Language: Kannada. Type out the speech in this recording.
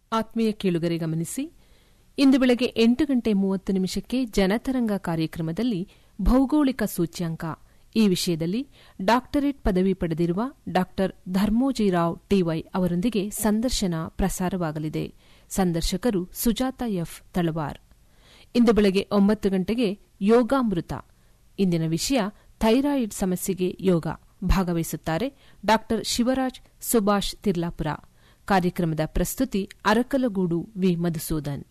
ಆತ್ಮೀಯ ಕೇಳುಗರೆ ಗಮನಿಸಿ ಇಂದು ಬೆಳಗ್ಗೆ ಎಂಟು ಗಂಟೆ ಮೂವತ್ತು ನಿಮಿಷಕ್ಕೆ ಜನತರಂಗ ಕಾರ್ಯಕ್ರಮದಲ್ಲಿ ಭೌಗೋಳಿಕ ಸೂಚ್ಯಂಕ ಈ ವಿಷಯದಲ್ಲಿ ಡಾಕ್ಟರೇಟ್ ಪದವಿ ಪಡೆದಿರುವ ಡಾ ಧರ್ಮೋಜಿರಾವ್ ಟಿವೈ ಅವರೊಂದಿಗೆ ಸಂದರ್ಶನ ಪ್ರಸಾರವಾಗಲಿದೆ ಸಂದರ್ಶಕರು ಸುಜಾತ ಎಫ್ ತಳವಾರ್ ಇಂದು ಬೆಳಗ್ಗೆ ಒಂಬತ್ತು ಗಂಟೆಗೆ ಯೋಗಾಮೃತ ಇಂದಿನ ವಿಷಯ ಥೈರಾಯಿಡ್ ಸಮಸ್ಯೆಗೆ ಯೋಗ ಭಾಗವಹಿಸುತ್ತಾರೆ ಡಾ ಶಿವರಾಜ್ ಸುಭಾಷ್ ತಿರ್ಲಾಪುರ ಕಾರ್ಯಕ್ರಮದ ಪ್ರಸ್ತುತಿ ಅರಕಲಗೂಡು ವಿ ಮಧುಸೂದನ್